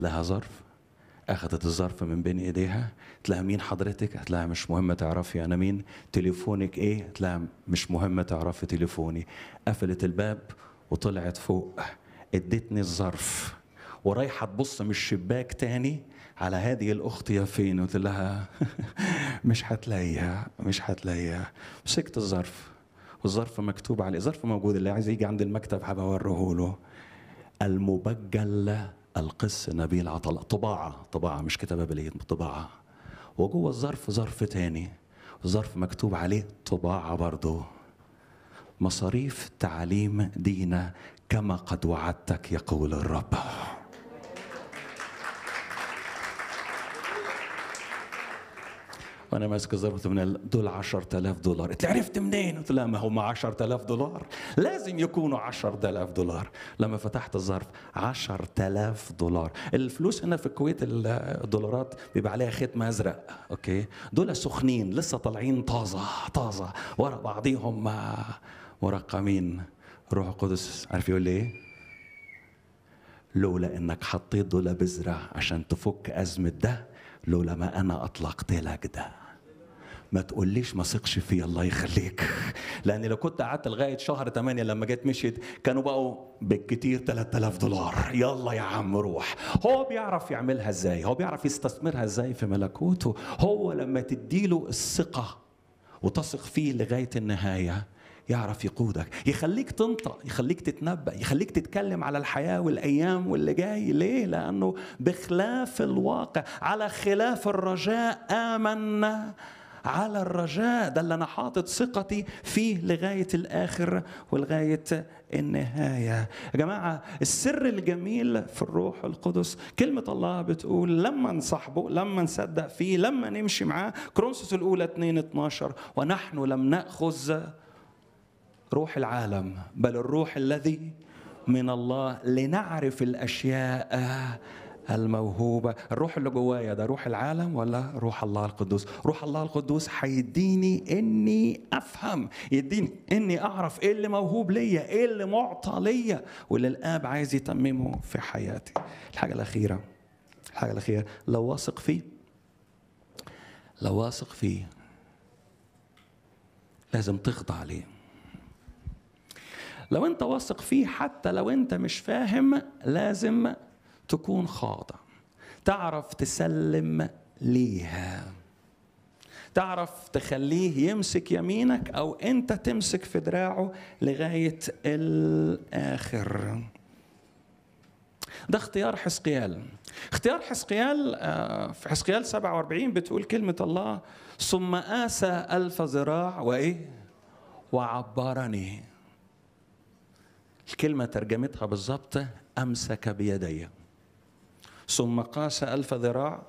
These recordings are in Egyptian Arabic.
لها ظرف اخذت الظرف من بين ايديها تلاقي مين حضرتك هتلاقي مش مهم تعرفي انا مين تليفونك ايه تلاقي مش مهم تعرفي تليفوني قفلت الباب وطلعت فوق ادتني الظرف ورايحه تبص من الشباك تاني على هذه الاخت يا فين قلت لها مش هتلاقيها مش هتلاقيها مسكت الظرف والظرف مكتوب عليه الظرف موجود اللي عايز يجي عند المكتب هبقى اوريه له المبجل القس نبيل عطل طباعة طباعة مش كتابة باليد طباعة وجوه الظرف ظرف تاني ظرف مكتوب عليه طباعة برضه مصاريف تعليم دينا كما قد وعدتك يقول الرب وانا ماسك ظرف من ال- دول 10000 دولار قلت لي عرفت منين؟ قلت لها ما هم 10000 دولار لازم يكونوا 10000 دولار لما فتحت الظرف 10000 دولار الفلوس هنا في الكويت الدولارات بيبقى عليها ختم ازرق اوكي دول سخنين لسه طالعين طازه طازه ورا بعضيهم آه، مرقمين روح القدس عارف يقول لي ايه؟ لولا انك حطيت دول بذرة عشان تفك أزمة ده لولا ما أنا أطلقت لك ده ما تقوليش ما ثقش فيه الله يخليك لأن لو كنت قعدت لغاية شهر 8 لما جيت مشيت كانوا بقوا بالكتير 3000 دولار يلا يا عم روح هو بيعرف يعملها ازاي هو بيعرف يستثمرها ازاي في ملكوته هو لما تديله الثقة وتثق فيه لغاية النهاية يعرف يقودك يخليك تنطق يخليك تتنبأ يخليك تتكلم على الحياة والأيام واللي جاي ليه لأنه بخلاف الواقع على خلاف الرجاء آمن على الرجاء ده اللي أنا حاطط ثقتي فيه لغاية الآخر ولغاية النهاية يا جماعة السر الجميل في الروح القدس كلمة الله بتقول لما نصاحبه لما نصدق فيه لما نمشي معاه كرونسوس الأولى 2 12 ونحن لم نأخذ روح العالم بل الروح الذي من الله لنعرف الاشياء الموهوبة الروح اللي جوايا ده روح العالم ولا روح الله القدوس روح الله القدوس هيديني اني افهم يديني اني اعرف ايه اللي موهوب ليا ايه اللي معطى ليا واللي الاب عايز يتممه في حياتي الحاجة الأخيرة الحاجة الأخيرة لو واثق فيه لو واثق فيه لازم تخضع ليه لو انت واثق فيه حتى لو انت مش فاهم لازم تكون خاضع تعرف تسلم ليها تعرف تخليه يمسك يمينك او انت تمسك في دراعه لغايه الاخر ده اختيار حسقيال اختيار حسقيال آه، في حسقيال 47 بتقول كلمة الله ثم آسى ألف ذراع وإيه وعبرني الكلمة ترجمتها بالظبط أمسك بيدي ثم قاس ألف ذراع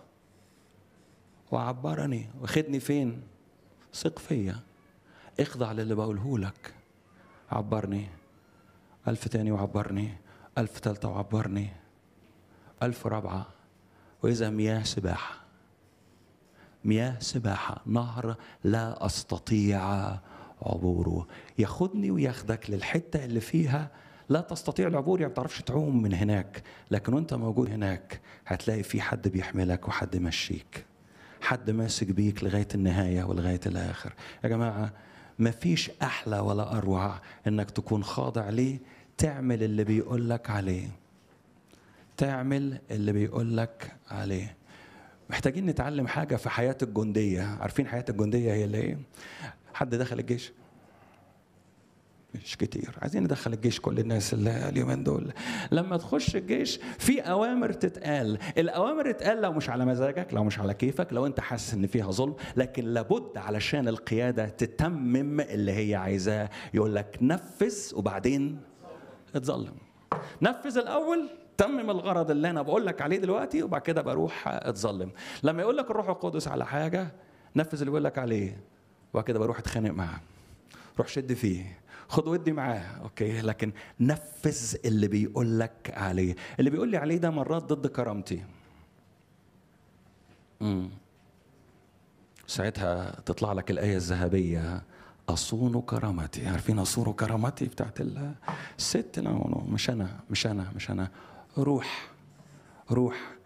وعبرني واخدني فين ثق فيا اخضع للي بقوله لك عبرني ألف تاني وعبرني ألف تالتة وعبرني ألف رابعة وإذا مياه سباحة مياه سباحة نهر لا أستطيع عبوره ياخدني وياخدك للحتة اللي فيها لا تستطيع العبور يعني ما بتعرفش تعوم من هناك لكن وانت موجود هناك هتلاقي في حد بيحملك وحد يمشيك حد ماسك بيك لغاية النهاية ولغاية الآخر يا جماعة مفيش أحلى ولا أروع إنك تكون خاضع ليه تعمل اللي بيقول لك عليه تعمل اللي بيقول لك عليه محتاجين نتعلم حاجة في حياة الجندية عارفين حياة الجندية هي اللي ايه حد دخل الجيش مش كتير عايزين ندخل الجيش كل الناس اللي اليومين دول لما تخش الجيش في اوامر تتقال الاوامر تتقال لو مش على مزاجك لو مش على كيفك لو انت حاسس ان فيها ظلم لكن لابد علشان القياده تتمم اللي هي عايزاه يقول لك نفذ وبعدين اتظلم نفذ الاول تمم الغرض اللي انا بقول لك عليه دلوقتي وبعد كده بروح اتظلم لما يقول لك الروح القدس على حاجه نفذ اللي بيقول لك عليه وبعد كده بروح اتخانق معاه روح شد فيه خد ودي معاه اوكي لكن نفذ اللي بيقول لك عليه اللي بيقول لي عليه ده مرات ضد كرامتي امم ساعتها تطلع لك الايه الذهبيه اصون كرامتي عارفين اصون كرامتي بتاعت الست لا مش انا مش انا مش انا روح روح